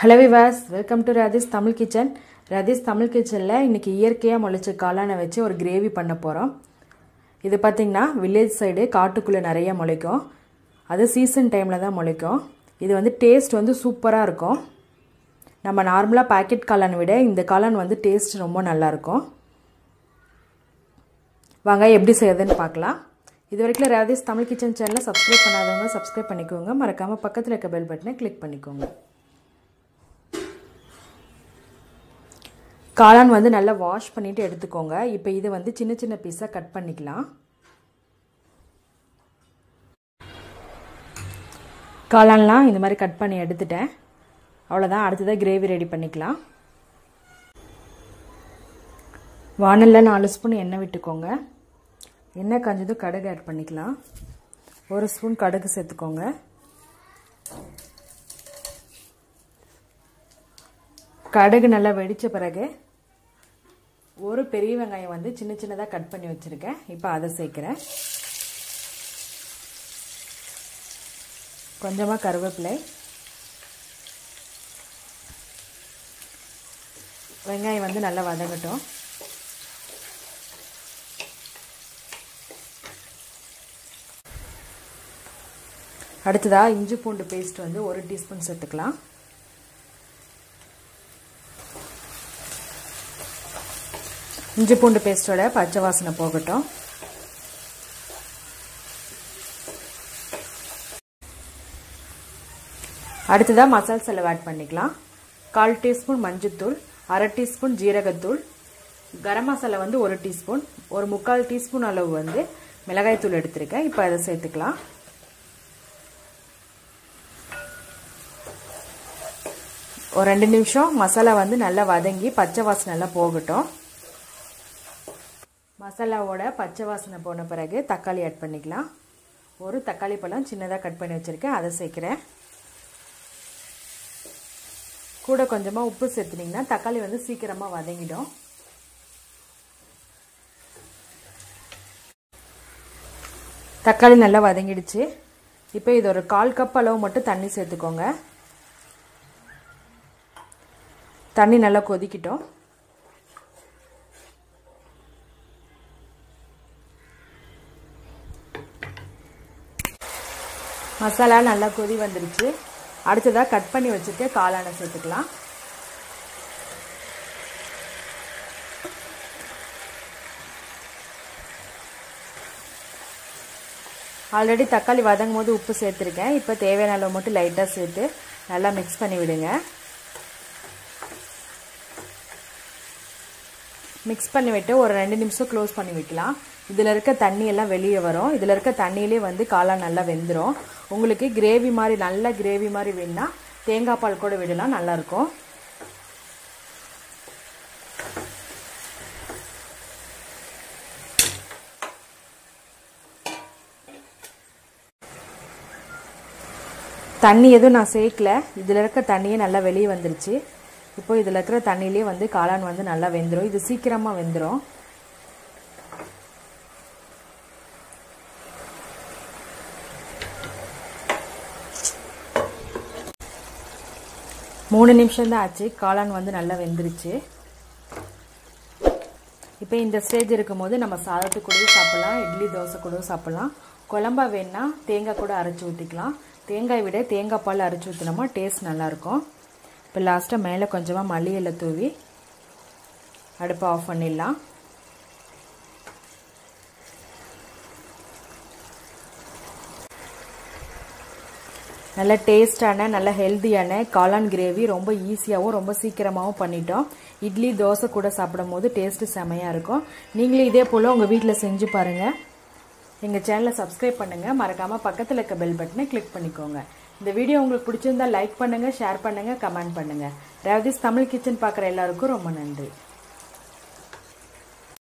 hello viewers welcome to Radhi's Tamil kitchen Radhi's Tamil கிச்சனில் இன்றைக்கி இயற்கையாக முளைச்ச காளானை வச்சு ஒரு கிரேவி பண்ண போகிறோம் இது பார்த்திங்கன்னா வில்லேஜ் சைடு காட்டுக்குள்ளே நிறைய முளைக்கும் அது சீசன் டைமில் தான் முளைக்கும் இது வந்து டேஸ்ட் வந்து சூப்பராக இருக்கும் நம்ம நார்மலாக பாக்கெட் காளானை விட இந்த காளான் வந்து டேஸ்ட் ரொம்ப நல்லாயிருக்கும் வாங்க எப்படி செய்யறதுன்னு பார்க்கலாம் இது வரைக்கும் ராதீஸ் தமிழ் கிச்சன் சேனலை சப்ஸ்கிரைப் பண்ணாதவங்க சப்ஸ்கிரைப் பண்ணிக்கோங்க மறக்காமல் பக்கத்தில் இருக்க பெல் பட்டனை கிளிக் பண்ணிக்கோங்க காளான் வந்து நல்லா வாஷ் பண்ணிவிட்டு எடுத்துக்கோங்க இப்போ இது வந்து சின்ன சின்ன பீஸாக கட் பண்ணிக்கலாம் காளான்லாம் இந்த மாதிரி கட் பண்ணி எடுத்துட்டேன் அவ்வளோதான் அடுத்ததாக கிரேவி ரெடி பண்ணிக்கலாம் வானலில் நாலு ஸ்பூன் எண்ணெய் விட்டுக்கோங்க எண்ணெய் காஞ்சதும் கடுகு ஆட் பண்ணிக்கலாம் ஒரு ஸ்பூன் கடுகு சேர்த்துக்கோங்க கடுகு நல்லா வெடித்த பிறகு ஒரு பெரிய வெங்காயம் வந்து சின்ன சின்னதாக கட் பண்ணி வச்சுருக்கேன் இப்போ அதை சேர்க்குறேன் கொஞ்சமாக கருவேப்பிலை வெங்காயம் வந்து நல்லா வதங்கட்டும் அடுத்ததாக இஞ்சி பூண்டு பேஸ்ட் வந்து ஒரு டீஸ்பூன் சேர்த்துக்கலாம் இஞ்சி பூண்டு பேஸ்ட்டோட பச்சை வாசனை போகட்டும் அடுத்ததாக மசால் செலவு ஆட் பண்ணிக்கலாம் கால் டீஸ்பூன் மஞ்சத்தூள் அரை டீஸ்பூன் ஜீரகத்தூள் கரம் மசாலா வந்து ஒரு டீஸ்பூன் ஒரு முக்கால் டீஸ்பூன் அளவு வந்து மிளகாய்த்தூள் எடுத்திருக்கேன் இப்போ அதை சேர்த்துக்கலாம் ஒரு ரெண்டு நிமிஷம் மசாலா வந்து நல்லா வதங்கி பச்சை வாசனை நல்லா போகட்டும் மசாலாவோட பச்சை வாசனை போன பிறகு தக்காளி ஆட் பண்ணிக்கலாம் ஒரு தக்காளி பழம் சின்னதாக கட் பண்ணி வச்சுருக்கேன் அதை சேர்க்குறேன் கூட கொஞ்சமாக உப்பு சேர்த்துனிங்கன்னா தக்காளி வந்து சீக்கிரமாக வதங்கிடும் தக்காளி நல்லா வதங்கிடுச்சு இப்போ இது ஒரு கால் கப் அளவு மட்டும் தண்ணி சேர்த்துக்கோங்க தண்ணி நல்லா கொதிக்கிட்டோம் மசாலா நல்லா கொதி வந்துருச்சு அடுத்ததாக கட் பண்ணி வச்சுட்டு காளானை சேர்த்துக்கலாம் ஆல்ரெடி தக்காளி வதங்கும் போது உப்பு சேர்த்துருக்கேன் இப்போ தேவையான அளவு மட்டும் லைட்டாக சேர்த்து நல்லா மிக்ஸ் பண்ணி விடுங்க மிக்ஸ் பண்ணி விட்டு ஒரு ரெண்டு நிமிஷம் க்ளோஸ் பண்ணி வைக்கலாம் இதில் இருக்க தண்ணி எல்லாம் வெளியே வரும் இதில் இருக்க தண்ணியிலே வந்து காளான் நல்லா வெந்துடும் உங்களுக்கு கிரேவி மாதிரி நல்ல கிரேவி மாதிரி வேணுன்னா தேங்காய் பால் கூட விடலாம் நல்லாயிருக்கும் தண்ணி எதுவும் நான் சேர்க்கல இதில் இருக்க தண்ணியே நல்லா வெளியே வந்துருச்சு இப்போ இதில் இருக்கிற தண்ணியிலே வந்து காளான் வந்து நல்லா வெந்துடும் இது சீக்கிரமாக வெந்துடும் மூணு நிமிஷம் தான் ஆச்சு காளான் வந்து நல்லா வெந்துருச்சு இப்போ இந்த ஸ்டேஜ் இருக்கும் போது நம்ம சாதத்து கூடவும் சாப்பிட்லாம் இட்லி தோசை கூடவும் சாப்பிட்லாம் குழம்பா வேணா தேங்காய் கூட அரைச்சி ஊற்றிக்கலாம் தேங்காய் விட தேங்காய் பால் அரைச்சி ஊற்றினோமா டேஸ்ட் நல்லாயிருக்கும் இப்போ லாஸ்ட்டாக மேலே கொஞ்சமாக மல்லியில தூவி அடுப்பை ஆஃப் பண்ணிடலாம் நல்ல டேஸ்டான நல்ல ஹெல்த்தியான காளான் கிரேவி ரொம்ப ஈஸியாகவும் ரொம்ப சீக்கிரமாகவும் பண்ணிட்டோம் இட்லி தோசை கூட சாப்பிடும் போது டேஸ்ட்டு செமையாக இருக்கும் நீங்களும் இதே போல் உங்கள் வீட்டில் செஞ்சு பாருங்கள் எங்கள் சேனலை சப்ஸ்கிரைப் பண்ணுங்கள் மறக்காமல் பக்கத்தில் இருக்க பெல் பட்டனை கிளிக் பண்ணிக்கோங்க இந்த வீடியோ உங்களுக்கு பிடிச்சிருந்தா லைக் பண்ணுங்கள் ஷேர் பண்ணுங்கள் கமெண்ட் பண்ணுங்கள் ரேவதிஸ் தமிழ் கிச்சன் பார்க்குற எல்லாருக்கும் ரொம்ப நன்றி